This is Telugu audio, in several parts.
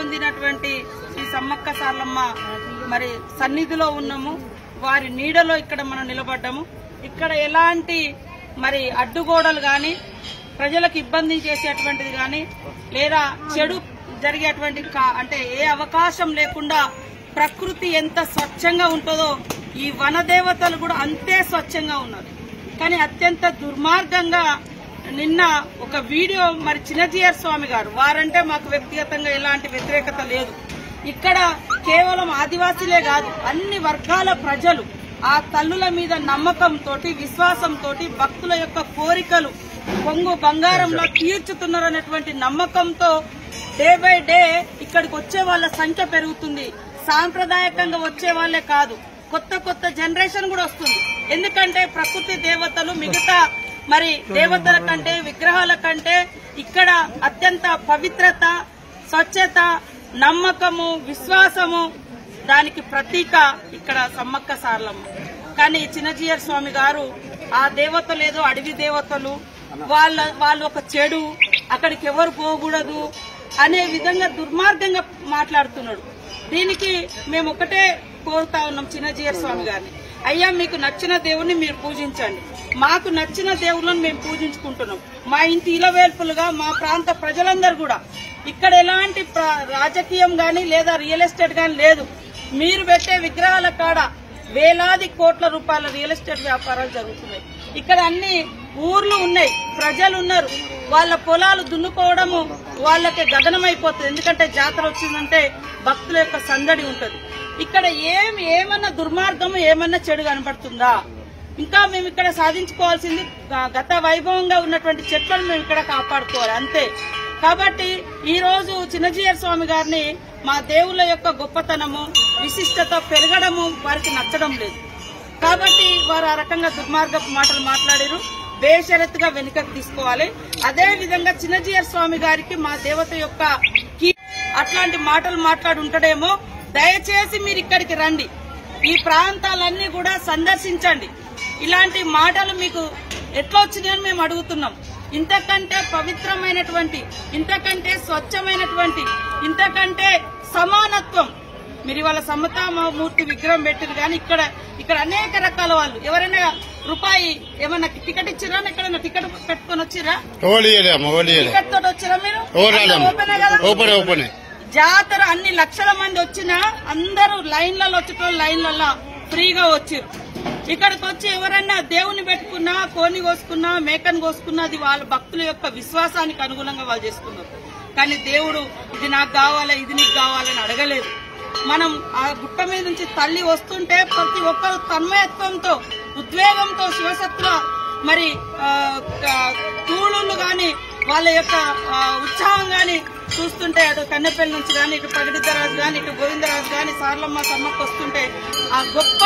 పొందినటువంటి శ్రీ సమ్మక్క సార్లమ్మ మరి సన్నిధిలో ఉన్నాము వారి నీడలో ఇక్కడ మనం నిలబడ్డాము ఇక్కడ ఎలాంటి మరి అడ్డుగోడలు కానీ ప్రజలకు ఇబ్బంది చేసేటువంటిది కానీ లేదా చెడు జరిగేటువంటి కా- అంటే ఏ అవకాశం లేకుండా ప్రకృతి ఎంత స్వచ్ఛంగా ఉంటుందో ఈ వనదేవతలు కూడా అంతే స్వచ్ఛంగా ఉన్నారు కానీ అత్యంత దుర్మార్గంగా నిన్న ఒక వీడియో మరి చిన్నజీయర్ స్వామి గారు వారంటే మాకు వ్యక్తిగతంగా ఎలాంటి వ్యతిరేకత లేదు ఇక్కడ కేవలం ఆదివాసీలే కాదు అన్ని వర్గాల ప్రజలు ఆ తల్లుల మీద నమ్మకంతో విశ్వాసంతో భక్తుల యొక్క కోరికలు పొంగు బంగారంలో తీర్చుతున్నారనేటువంటి నమ్మకంతో డే బై డే ఇక్కడికి వచ్చే వాళ్ళ సంఖ్య పెరుగుతుంది సాంప్రదాయకంగా వచ్చే వాళ్ళే కాదు కొత్త కొత్త జనరేషన్ కూడా వస్తుంది ఎందుకంటే ప్రకృతి దేవతలు మిగతా మరి దేవతల కంటే విగ్రహాల కంటే ఇక్కడ అత్యంత పవిత్రత స్వచ్ఛత నమ్మకము విశ్వాసము దానికి ప్రతీక ఇక్కడ సమ్మక్క సార్లమ్మ కానీ చిన్నజీయర్ స్వామి గారు ఆ దేవతలు ఏదో అడవి దేవతలు వాళ్ళ వాళ్ళు ఒక చెడు అక్కడికి ఎవరు పోకూడదు అనే విధంగా దుర్మార్గంగా మాట్లాడుతున్నాడు దీనికి మేము ఒకటే కోరుతా ఉన్నాం చిన్నజీయర్ స్వామి గారిని అయ్యా మీకు నచ్చిన దేవుణ్ణి మీరు పూజించండి మాకు నచ్చిన దేవుళ్ళని మేము పూజించుకుంటున్నాం మా ఇంటి ఇలవేల్పులుగా మా ప్రాంత ప్రజలందరూ కూడా ఇక్కడ ఎలాంటి ప్ర- రాజకీయం గాని లేదా రియల్ ఎస్టేట్ గాని లేదు మీరు పెట్టే విగ్రహాల కాడ వేలాది కోట్ల రూపాయల రియల్ ఎస్టేట్ వ్యాపారాలు జరుగుతున్నాయి ఇక్కడ అన్ని ఊర్లు ఉన్నాయి ప్రజలు ఉన్నారు వాళ్ళ పొలాలు దున్నుకోవడము వాళ్ళకి గగనమైపోతుంది ఎందుకంటే జాతర వచ్చిందంటే భక్తుల యొక్క సందడి ఉంటది ఇక్కడ ఏం ఏమన్నా దుర్మార్గం ఏమన్నా చెడు కనబడుతుందా ఇంకా మేము ఇక్కడ సాధించుకోవాల్సింది గ- గత వైభవంగా ఉన్నటువంటి చెట్లను మేము ఇక్కడ కాపాడుకోవాలి అంతే కాబట్టి ఈ రోజు చిన్నజీయర్ స్వామి గారిని మా దేవుళ్ళ యొక్క గొప్పతనము విశిష్టత పెరగడము వారికి నచ్చడం లేదు కాబట్టి వారు ఆ రకంగా దుర్మార్గపు మాటలు మాట్లాడారు బేషరతుగా వెనుకకు తీసుకోవాలి అదే విధంగా చిన్నజీయర్ స్వామి గారికి మా దేవత యొక్క కీ- అట్లాంటి మాటలు మాట్లాడి ఉంటాడేమో దయచేసి మీరు ఇక్కడికి రండి ఈ ప్రాంతాలన్నీ కూడా సందర్శించండి ఇలాంటి మాటలు మీకు ఎట్లా వచ్చినాయని మేము అడుగుతున్నాం ఇంతకంటే పవిత్రమైనటువంటి ఇంతకంటే స్వచ్ఛమైనటువంటి ఇంతకంటే సమానత్వం మీరు ఇవాళ సమతామూర్తి విగ్రహం పెట్టిరు కానీ ఇక్కడ ఇక్కడ అనేక రకాల వాళ్ళు ఎవరైనా రూపాయి ఏమన్నా టికెట్ ఇచ్చిరా ఎక్కడైనా టికెట్ పెట్టుకొని వచ్చిరా ఓడియలే అమ్మ ఓడియలే టికెట్ తోటి వచ్చిరా మీరు ఓడాలమ్మ ఓపెనే కదా ఓపెన్ ఓపెన్ జాతర అన్ని లక్షల మంది వచ్చినా అందరూ లైన్లలో వచ్చేటోళ్ళు లైన్లలో ఫ్రీగా వచ్చారు ఇక్కడికి వచ్చి ఎవరైనా దేవుని పెట్టుకున్నా కోని కోసుకున్నా మేకను కోసుకున్నా అది వాళ్ళ భక్తుల యొక్క విశ్వాసానికి అనుగుణంగా వాళ్ళు చేసుకున్నారు కానీ దేవుడు ఇది నాకు కావాలి ఇది నీకు కావాలని అడగలేదు మనం ఆ గుట్ట మీద నుంచి తల్లి వస్తుంటే ప్రతి ఒక్కరు తన్మయత్వంతో ఉద్వేగంతో శివసత్వ మరి ఆ, క- తూళులు గాని వాళ్ళ యొక్క ఆ, ఉత్సాహం గాని చూస్తుంటే అటు కన్నెపల్లి నుంచి గాని ఇటు పగిడిద్దరాజు గాని ఇటు గోవిందరాజు గాని సార్లమ్మ సమ్మక్క వస్తుంటే ఆ గొప్ప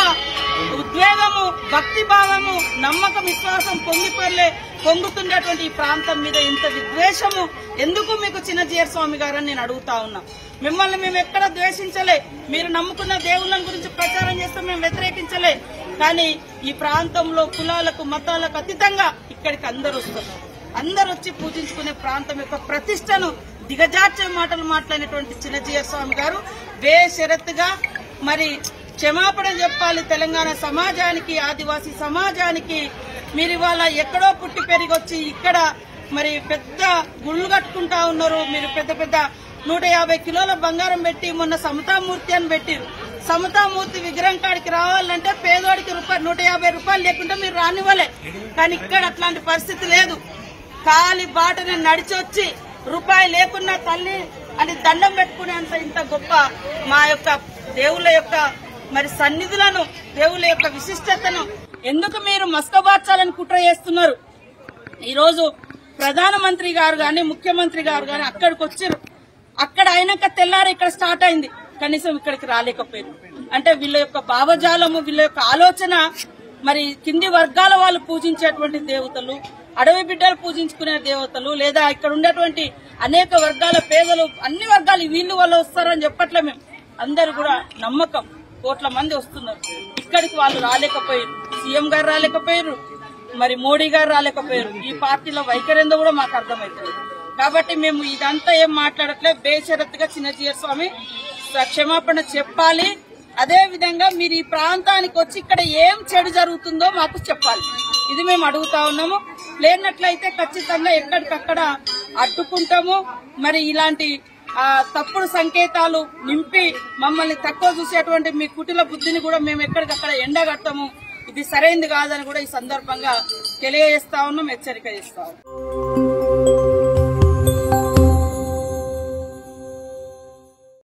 ఉద్వేగము భక్తి భావము నమ్మకం విశ్వాసం పొంగిపర్లే పొంగుతుండేటువంటి ఈ ప్రాంతం మీద ఇంత విద్వేషము ఎందుకు మీకు చిన్నజీయర్ స్వామి గారని నేను అడుగుతా ఉన్నా మిమ్మల్ని మేము ఎక్కడ ద్వేషించలే మీరు నమ్ముకున్న దేవుళ్ళ గురించి ప్రచారం చేస్తే మేము వ్యతిరేకించలే కానీ ఈ ప్రాంతంలో కులాలకు మతాలకు అతీతంగా ఇక్కడికి అందరూ వస్తారు అందరూ వచ్చి పూజించుకునే ప్రాంతం యొక్క ప్రతిష్టను దిగజార్చే మాటలు మాట్లాడినటువంటి చిన్నజీయ స్వామి గారు బేషరత్తుగా మరి క్షమాపణ చెప్పాలి తెలంగాణ సమాజానికి ఆదివాసీ సమాజానికి మీరు ఇవాళ ఎక్కడో పుట్టి పెరిగి వచ్చి ఇక్కడ మరి పెద్ద గుళ్ళు కట్టుకుంటా ఉన్నారు మీరు పెద్ద పెద్ద నూట యాభై కిలోల బంగారం పెట్టి మొన్న సమతామూర్తి అని పెట్టిరు సమతామూర్తి విగ్రహం కాడికి రావాలంటే పేదోడికి రూపాయలు నూట యాభై రూపాయలు లేకుంటే మీరు రానివ్వలే కానీ ఇక్కడ అట్లాంటి పరిస్థితి లేదు కాలి బాటని నడిచి వచ్చి రూపాయి లేకున్నా తల్లి అని దండం పెట్టుకునేంత ఇంత గొప్ప మా యొక్క దేవుళ్ళ యొక్క మరి సన్నిధులను దేవుళ్ళ యొక్క విశిష్టతను ఎందుకు మీరు మస్కబార్చాలని కుట్ర చేస్తున్నారు ఈ రోజు ప్రధానమంత్రి గారు గాని ముఖ్యమంత్రి గారు గాని అక్కడికి వచ్చారు అక్కడ అయినాక తెల్లారి ఇక్కడ స్టార్ట్ అయింది కనీసం ఇక్కడికి రాలేకపోయారు అంటే వీళ్ళ యొక్క భావజాలము వీళ్ళ యొక్క ఆలోచన మరి కింది వర్గాల వాళ్ళు పూజించేటువంటి దేవతలు అడవి బిడ్డలు పూజించుకునే దేవతలు లేదా ఇక్కడ ఉండేటువంటి అనేక వర్గాల పేదలు అన్ని వర్గాలు వీళ్ళు వాళ్ళు వస్తారని చెప్పట్లే మేము అందరు కూడా నమ్మకం కోట్ల మంది వస్తున్నారు ఇక్కడికి వాళ్ళు రాలేకపోయారు సీఎం గారు రాలేకపోయారు మరి మోడీ గారు రాలేకపోయారు ఈ పార్టీలో వైఖరి ఏందో కూడా మాకు అర్థమవుతుంది కాబట్టి మేము ఇదంతా ఏం మాట్లాడట్లేదు బేషరత్తుగా చిన్నజీయ స్వామి స- క్షమాపణ చెప్పాలి అదే విధంగా మీరు ఈ ప్రాంతానికి వచ్చి ఇక్కడ ఏం చెడు జరుగుతుందో మాకు చెప్పాలి ఇది మేము అడుగుతా ఉన్నాము లేనట్లయితే ఖచ్చితంగా ఎక్కడికక్కడ అడ్డుకుంటాము మరి ఇలాంటి ఆ, తప్పుడు సంకేతాలు నింపి మమ్మల్ని తక్కువ చూసేటువంటి మీ కుటిల బుద్ధిని కూడా మేము ఎక్కడికక్కడ ఎండగట్టము ఇది సరైంది కాదని కూడా ఈ సందర్భంగా తెలియజేస్తా ఉన్నాం హెచ్చరిక చేస్తా ఉన్నాం